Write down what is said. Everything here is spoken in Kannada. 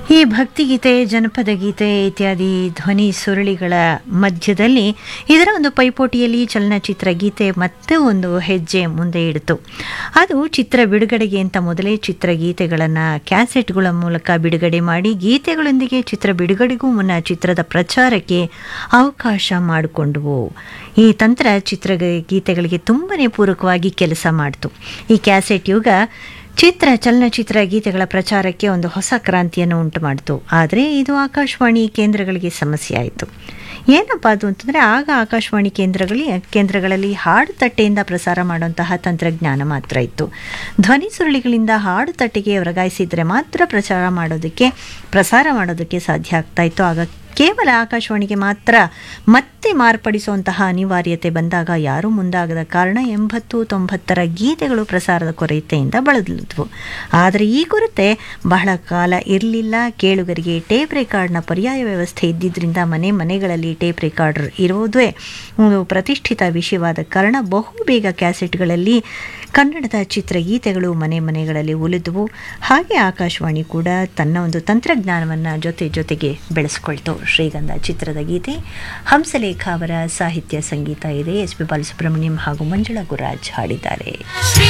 ಈ ಭಕ್ತಿಗೀತೆ ಜನಪದ ಗೀತೆ ಇತ್ಯಾದಿ ಧ್ವನಿ ಸುರುಳಿಗಳ ಮಧ್ಯದಲ್ಲಿ ಇದರ ಒಂದು ಪೈಪೋಟಿಯಲ್ಲಿ ಚಲನಚಿತ್ರ ಗೀತೆ ಮತ್ತೆ ಒಂದು ಹೆಜ್ಜೆ ಮುಂದೆ ಇಡಿತು ಅದು ಚಿತ್ರ ಬಿಡುಗಡೆಗೆ ಅಂತ ಮೊದಲೇ ಚಿತ್ರಗೀತೆಗಳನ್ನು ಕ್ಯಾಸೆಟ್ಗಳ ಮೂಲಕ ಬಿಡುಗಡೆ ಮಾಡಿ ಗೀತೆಗಳೊಂದಿಗೆ ಚಿತ್ರ ಬಿಡುಗಡೆಗೂ ಮುನ್ನ ಚಿತ್ರದ ಪ್ರಚಾರಕ್ಕೆ ಅವಕಾಶ ಮಾಡಿಕೊಂಡವು ಈ ತಂತ್ರ ಚಿತ್ರ ಗೀತೆಗಳಿಗೆ ತುಂಬನೇ ಪೂರಕವಾಗಿ ಕೆಲಸ ಮಾಡಿತು ಈ ಕ್ಯಾಸೆಟ್ ಯುಗ ಚಿತ್ರ ಚಲನಚಿತ್ರ ಗೀತೆಗಳ ಪ್ರಚಾರಕ್ಕೆ ಒಂದು ಹೊಸ ಕ್ರಾಂತಿಯನ್ನು ಉಂಟು ಮಾಡಿತು ಆದರೆ ಇದು ಆಕಾಶವಾಣಿ ಕೇಂದ್ರಗಳಿಗೆ ಸಮಸ್ಯೆ ಆಯಿತು ಏನಪ್ಪ ಅದು ಅಂತಂದರೆ ಆಗ ಆಕಾಶವಾಣಿ ಕೇಂದ್ರಗಳಲ್ಲಿ ಕೇಂದ್ರಗಳಲ್ಲಿ ಹಾಡು ತಟ್ಟೆಯಿಂದ ಪ್ರಸಾರ ಮಾಡುವಂತಹ ತಂತ್ರಜ್ಞಾನ ಮಾತ್ರ ಇತ್ತು ಧ್ವನಿ ಸುರುಳಿಗಳಿಂದ ಹಾಡು ತಟ್ಟೆಗೆ ವರ್ಗಾಯಿಸಿದರೆ ಮಾತ್ರ ಪ್ರಚಾರ ಮಾಡೋದಕ್ಕೆ ಪ್ರಸಾರ ಮಾಡೋದಕ್ಕೆ ಸಾಧ್ಯ ಆಗ್ತಾ ಇತ್ತು ಆಗ ಕೇವಲ ಆಕಾಶವಾಣಿಗೆ ಮಾತ್ರ ಮತ್ತೆ ಮಾರ್ಪಡಿಸುವಂತಹ ಅನಿವಾರ್ಯತೆ ಬಂದಾಗ ಯಾರೂ ಮುಂದಾಗದ ಕಾರಣ ಎಂಬತ್ತು ತೊಂಬತ್ತರ ಗೀತೆಗಳು ಪ್ರಸಾರದ ಕೊರತೆಯಿಂದ ಬಳಲಿದ್ವು ಆದರೆ ಈ ಕೊರತೆ ಬಹಳ ಕಾಲ ಇರಲಿಲ್ಲ ಕೇಳುಗರಿಗೆ ಟೇಪ್ ರೆಕಾರ್ಡ್ನ ಪರ್ಯಾಯ ವ್ಯವಸ್ಥೆ ಇದ್ದಿದ್ದರಿಂದ ಮನೆ ಮನೆಗಳಲ್ಲಿ ಟೇಪ್ ರೆಕಾರ್ಡರ್ ಇರುವುದೇ ಒಂದು ಪ್ರತಿಷ್ಠಿತ ವಿಷಯವಾದ ಕಾರಣ ಬಹುಬೇಗ ಕ್ಯಾಸೆಟ್ಗಳಲ್ಲಿ ಕನ್ನಡದ ಚಿತ್ರಗೀತೆಗಳು ಮನೆ ಮನೆಗಳಲ್ಲಿ ಉಳಿದವು ಹಾಗೆ ಆಕಾಶವಾಣಿ ಕೂಡ ತನ್ನ ಒಂದು ತಂತ್ರಜ್ಞಾನವನ್ನು ಜೊತೆ ಜೊತೆಗೆ ಬೆಳೆಸ್ಕೊಳ್ತು ಶ್ರೀಗಂಧ ಚಿತ್ರದ ಗೀತೆ ಹಂಸಲೇಖ ಅವರ ಸಾಹಿತ್ಯ ಸಂಗೀತ ಇದೆ ಎಸ್ ಪಿ ಬಾಲಸುಬ್ರಹ್ಮಣ್ಯಂ ಹಾಗೂ ಮಂಜುಳಾ ಗುರಾಜ್ ಹಾಡಿದ್ದಾರೆ ಶ್ರೀ